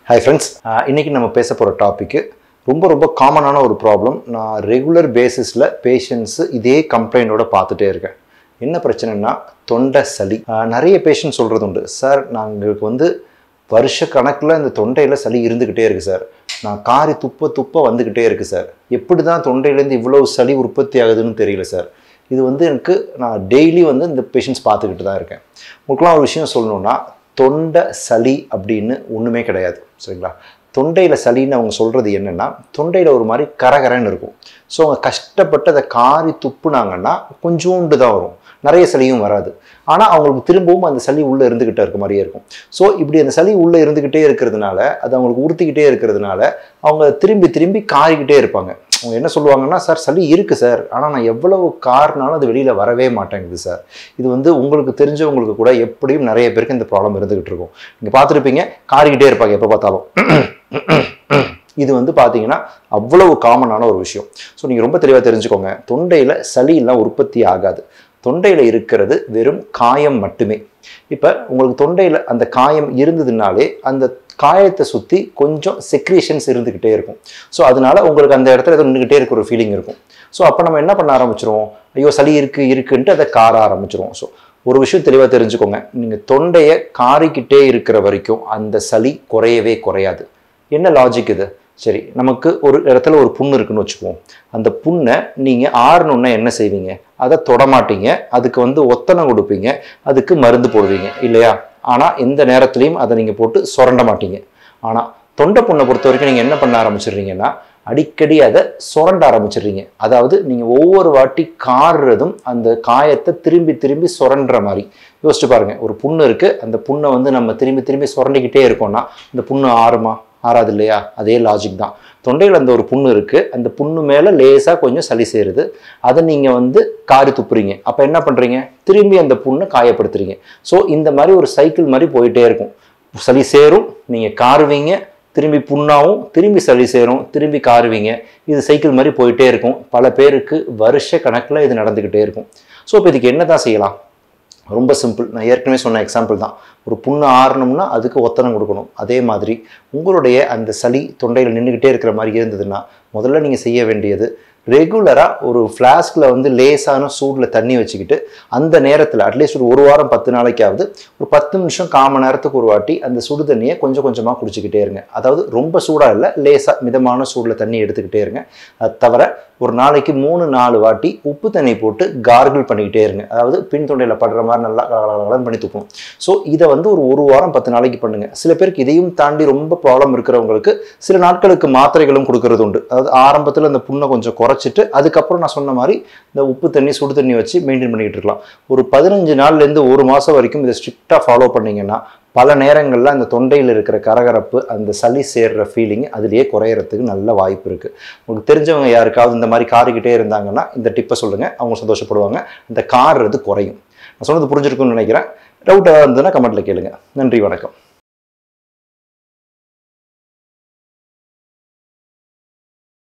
hi friends இன்னைக்கு நம்ம பேச போகிற டாபிக்கு ரொம்ப ரொம்ப காமனான ஒரு ப்ராப்ளம் நான் ரெகுலர் பேசிஸில் பேஷண்ட்ஸு இதே கம்ப்ளைண்ட்டோட பார்த்துட்டே இருக்கேன் என்ன பிரச்சனைனா தொண்டை சளி ஆஹ் நிறைய பேஷண்ட் சொல்கிறது உண்டு சார் நாங்களுக்கு வந்து வருஷ கணக்கில் இந்த தொண்டையில் சளி இருந்துக்கிட்டே இருக்குது சார் நான் காரி துப்ப துப்ப வந்துக்கிட்டே இருக்குது சார் எப்படி தான் தொண்டையிலேருந்து இவ்வளோ சளி உற்பத்தி ஆகுதுன்னு தெரியல சார் இது வந்து எனக்கு நான் டெய்லி வந்து இந்த பேஷண்ட்ஸ் பார்த்துக்கிட்டு தான் இருக்கேன் உங்களுக்குலாம் ஒரு விஷயம் சொல்லணும்னா தொண்டை சளி அப்படின்னு ஒன்றுமே கிடையாது சரிங்களா தொண்டையில் சளின்னு அவங்க சொல்கிறது என்னென்னா தொண்டையில் ஒரு மாதிரி கரகரன்னு இருக்கும் ஸோ அவங்க கஷ்டப்பட்டு அதை காரி துப்புனாங்கன்னா கொஞ்சோண்டு தான் வரும் நிறைய சளியும் வராது ஆனால் அவங்களுக்கு திரும்பவும் அந்த சளி உள்ளே இருந்துக்கிட்டே இருக்க மாதிரியே இருக்கும் ஸோ இப்படி அந்த சளி உள்ளே இருந்துக்கிட்டே இருக்கிறதுனால அது அவங்களுக்கு உறுத்திக்கிட்டே இருக்கிறதுனால அவங்க திரும்பி திரும்பி காரிக்கிட்டே இருப்பாங்க அவங்க என்ன சொல்லுவாங்கன்னா சார் சளி இருக்குது சார் ஆனால் நான் எவ்வளவு காரினாலும் அது வெளியில் வரவே மாட்டேங்குது சார் இது வந்து உங்களுக்கு தெரிஞ்சவங்களுக்கு கூட எப்படியும் நிறைய பேருக்கு இந்த ப்ராப்ளம் இருந்துகிட்டு இருக்கும் நீங்கள் பார்த்துருப்பீங்க காரிக்கிட்டே இருப்பாங்க எப்போ பார்த்தாலும் இது வந்து பார்த்தீங்கன்னா அவ்வளவு காமனான ஒரு விஷயம் ஸோ நீங்கள் ரொம்ப தெளிவாக தெரிஞ்சுக்கோங்க தொண்டையில் சளியெல்லாம் உற்பத்தி ஆகாது தொண்டையில் இருக்கிறது வெறும் காயம் மட்டுமே இப்போ உங்களுக்கு தொண்டையில் அந்த காயம் இருந்ததுனாலே அந்த காயத்தை சுற்றி கொஞ்சம் செக்ரேஷன்ஸ் இருந்துக்கிட்டே இருக்கும் ஸோ அதனால உங்களுக்கு அந்த இடத்துல ஏதோ நின்றுக்கிட்டே இருக்கிற ஒரு ஃபீலிங் இருக்கும் ஸோ அப்போ நம்ம என்ன பண்ண ஆரம்பிச்சிருவோம் ஐயோ சளி இருக்குது இருக்குன்ட்டு அதை கார ஆரம்பிச்சிருவோம் ஸோ ஒரு விஷயம் தெளிவாக தெரிஞ்சுக்கோங்க நீங்கள் தொண்டையை காரிக்கிட்டே இருக்கிற வரைக்கும் அந்த சளி குறையவே குறையாது என்ன லாஜிக் இது சரி நமக்கு ஒரு இடத்துல ஒரு புண்ணு இருக்குன்னு வச்சுக்குவோம் அந்த புண்ணை நீங்கள் ஆறணுன்னா என்ன செய்வீங்க அதை தொடமாட்டீங்க அதுக்கு வந்து ஒத்தனை கொடுப்பீங்க அதுக்கு மருந்து போடுவீங்க இல்லையா ஆனால் எந்த நேரத்துலையும் அதை நீங்கள் போட்டு சுரண்ட மாட்டீங்க ஆனால் தொண்டை புண்ணை பொறுத்த வரைக்கும் நீங்கள் என்ன பண்ண ஆரம்பிச்சிடுறீங்கன்னா அடிக்கடி அதை சுரண்ட ஆரம்பிச்சிடுறீங்க அதாவது நீங்கள் ஒவ்வொரு வாட்டி காறுறதும் அந்த காயத்தை திரும்பி திரும்பி சுரண்டுற மாதிரி யோசிச்சு பாருங்க ஒரு புண்ணு இருக்குது அந்த புண்ணை வந்து நம்ம திரும்பி திரும்பி சுரண்டிக்கிட்டே இருக்கோம்னா அந்த புண்ணு ஆறுமா ஆறாது இல்லையா அதே லாஜிக் தான் தொண்டையில் அந்த ஒரு புண்ணு இருக்குது அந்த புண்ணு மேலே லேசாக கொஞ்சம் சளி சேருது அதை நீங்கள் வந்து காரி துப்புறீங்க அப்போ என்ன பண்ணுறீங்க திரும்பி அந்த புண்ணை காயப்படுத்துறீங்க ஸோ இந்த மாதிரி ஒரு சைக்கிள் மாதிரி போயிட்டே இருக்கும் சளி சேரும் நீங்கள் காருவீங்க திரும்பி புண்ணாவும் திரும்பி சளி சேரும் திரும்பி காருவீங்க இது சைக்கிள் மாதிரி போயிட்டே இருக்கும் பல பேருக்கு வருஷ கணக்கில் இது நடந்துக்கிட்டே இருக்கும் ஸோ இப்போ இதுக்கு என்ன தான் செய்யலாம் ரொம்ப சிம்பிள் நான் ஏற்கனவே சொன்ன எக்ஸாம்பிள் தான் ஒரு புண்ணு ஆறணும்னா அதுக்கு ஒத்தனம் கொடுக்கணும் அதே மாதிரி உங்களுடைய அந்த சளி தொண்டையில் நின்றுக்கிட்டே இருக்கிற மாதிரி இருந்ததுன்னா முதல்ல நீங்கள் செய்ய வேண்டியது ரெகுலராக ஒரு ஃப்ளாஸ்கில் வந்து லேசான சூடில் தண்ணி வச்சுக்கிட்டு அந்த நேரத்தில் அட்லீஸ்ட் ஒரு ஒரு வாரம் பத்து நாளைக்காவது ஒரு பத்து நிமிஷம் காம நேரத்துக்கு ஒரு வாட்டி அந்த சுடு தண்ணியை கொஞ்சம் கொஞ்சமாக குடிச்சிக்கிட்டே இருங்க அதாவது ரொம்ப சூடாக இல்லை லேசாக மிதமான சூடில் தண்ணி எடுத்துக்கிட்டே இருங்க அது தவிர ஒரு நாளைக்கு மூணு நாலு வாட்டி உப்பு தண்ணி போட்டு கார்கிள் பண்ணிக்கிட்டே இருங்க அதாவது பின் தொண்டையில் படுற மாதிரி நல்லா கலகலன்னு பண்ணி தூக்கணும் ஸோ இதை வந்து ஒரு ஒரு வாரம் பத்து நாளைக்கு பண்ணுங்க சில பேருக்கு இதையும் தாண்டி ரொம்ப ப்ராப்ளம் இருக்கிறவங்களுக்கு சில நாட்களுக்கு மாத்திரைகளும் கொடுக்கறது உண்டு அதாவது ஆரம்பத்தில் அந்த புண்ணை கொஞ்சம் குறைச்சிட்டு அதுக்கப்புறம் நான் சொன்ன மாதிரி இந்த உப்பு தண்ணி சுடு தண்ணி வச்சு மெயின்டைன் பண்ணிக்கிட்டு இருக்கலாம் ஒரு பதினஞ்சு நாள்லேருந்து ஒரு மாதம் வரைக்கும் இதை ஸ்ட்ரிக்டாக ஃபாலோ பண்ணீங்கன்னா பல நேரங்களில் அந்த தொண்டையில் இருக்கிற கரகரப்பு அந்த சளி சேர்ற ஃபீலிங் அதுலேயே குறையறதுக்கு நல்ல வாய்ப்பு இருக்குது உங்களுக்கு தெரிஞ்சவங்க யாருக்காவது இந்த மாதிரி காரிக்கிட்டே இருந்தாங்கன்னா இந்த டிப்பை சொல்லுங்கள் அவங்க சந்தோஷப்படுவாங்க இந்த கார்றது குறையும் நான் சொன்னது புரிஞ்சிருக்குன்னு நினைக்கிறேன் டவுட்டாக இருந்ததுன்னா கமெண்ட்டில் கேளுங்க நன்றி வணக்கம்